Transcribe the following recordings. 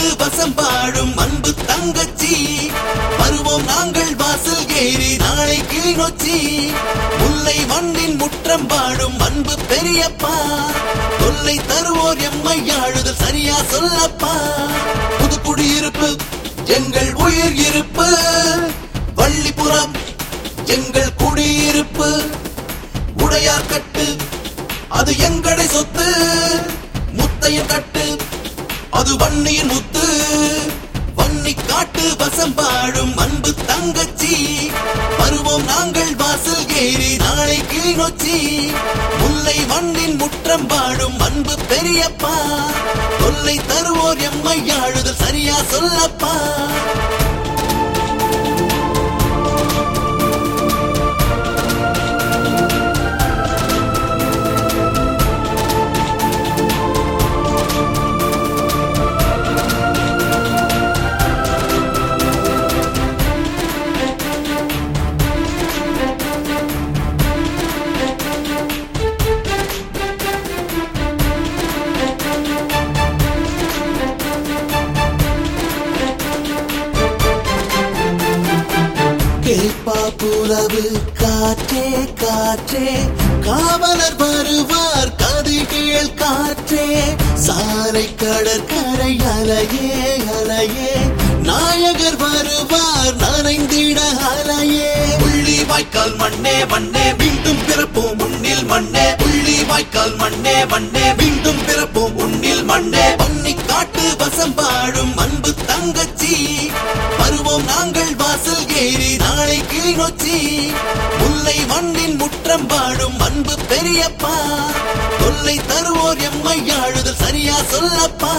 காட்டு வசம் பாடும் அன்பு தங்கச்சி வருவோம் நாங்கள் வாசல் ஏறி நாளை கிளிநொச்சி முல்லை மண்ணின் முற்றம் பாடும் அன்பு பெரியப்பா தொல்லை தருவோர் எம்மை ஆழுதல் சரியா சொல்லப்பா புது குடியிருப்பு எங்கள் உயிர் இருப்பு வள்ளிபுரம் எங்கள் குடியிருப்பு உடையார் கட்டு அது எங்கடை சொத்து முத்தையன் கட்டு அது வன்னியின் முத்து வன்னி காட்டு வசம் பாடும் அன்பு தங்கச்சி வருவோம் நாங்கள் வாசல் ஏறி நாளை கிளிநொச்சி முல்லை மண்ணின் முற்றம் பாடும் அன்பு பெரியப்பா தொல்லை தருவோர் எம்மை ஆழுதல் சரியா சொல்லப்பா கேட்பா புலவு காற்றே காற்றே காவலர் வருவார் கதிகேள் காற்றே சாலை கடற்கரை அலையே அலையே நாயகர் வருவார் நனைந்திட அலையே புள்ளி வாய்க்கால் மண்ணே மண்ணே மீண்டும் பிறப்போம் முன்னில் மண்ணே புள்ளி வாய்க்கால் மண்ணே மண்ணே மீண்டும் பிறப்போம் முன்னில் மண்ணே பண்ணி காட்டு வசம் பாடும் அன்பு தங்கச்சி வருவோம் நாங்கள் வாசல் ஏறி நாளை கிளிநொச்சி முல்லை மண்ணின் முற்றம் பாடும் அன்பு பெரியப்பா தொல்லை தருவோர் எம்மை ஆழுதல் சரியா சொல்லப்பா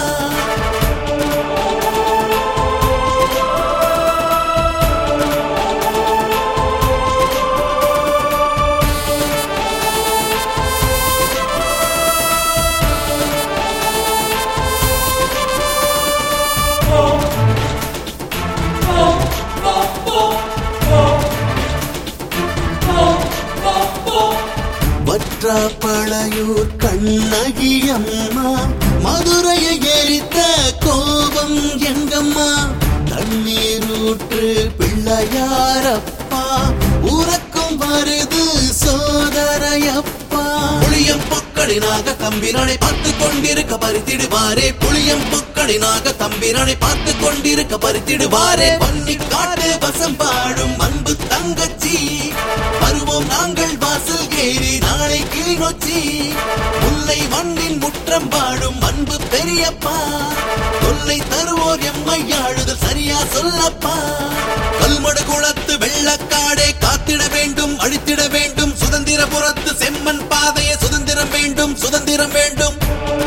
வற்றாப்பழையூர் கண்ணகி அம்மா மதுரையை எரித்த கோபம் எங்கம்மா தண்ணீர் ஊற்று பிள்ளையாரப்பா உறக்கும் வருது சோதரையப்பா புளியம் பொக்கடினாக தம்பிரனை பார்த்து கொண்டிருக்க பறித்திடுவாரே புளியம் பொக்கடினாக தம்பிரனை பார்த்து கொண்டிருக்க பறித்திடுவாரே பண்ணி காட்டு வசம் பாடும் அன்பு தங்கச்சி வருவோம் நாங்கள் வாசல் ஏறி நாளை கிளிநொச்சி முல்லை மண்ணின் முற்றம் பாடும் அன்பு பெரியப்பா தொல்லை தருவோர் எம்மை ஆழுதல் சரியா சொல்லப்பா கல்மடு குளத்து வெள்ளக்காடே காத்திட வேண்டும் அழித்திட வேண்டும் சுதந்திரபுரத்து செம்மன் பாதையை சுதந்திரம் வேண்டும் சுதந்திரம் வேண்டும்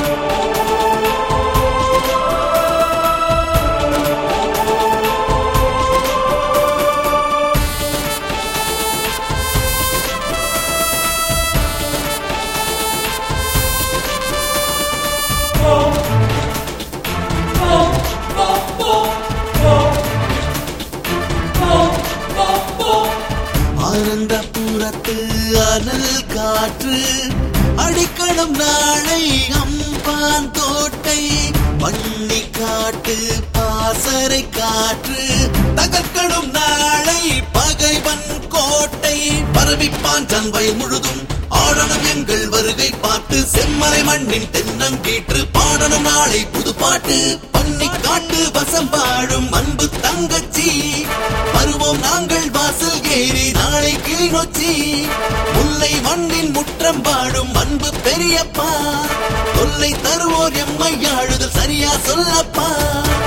ஆனந்தபுரத்து அனல் காற்று அடிக்கணும் நாளை அம்பான் தோட்டை பண்ணி காட்டு பாசறை காற்று தகர்க்கணும் நாளை பகைவன் கோட்டை பரவிப்பான் சன்வயல் முழுதும் ஆடணும் எங்கள் வருகை பார்த்து செம்மலை மண்ணின் தென்னங்கீற்று பாடணும் நாளை புது பாட்டு பண்ணி காட்டு வசம் பாடும் அன்பு தங்கச்சி வருவோம் நாங்கள் வாசல் ஏறி நாளை கிளிநொச்சி முல்லை மண்ணின் முற்றம் பாடும் அன்பு பெரியப்பா தொல்லை தருவோர் எம்மை ஆழுதல் சரியா சொல்லப்பா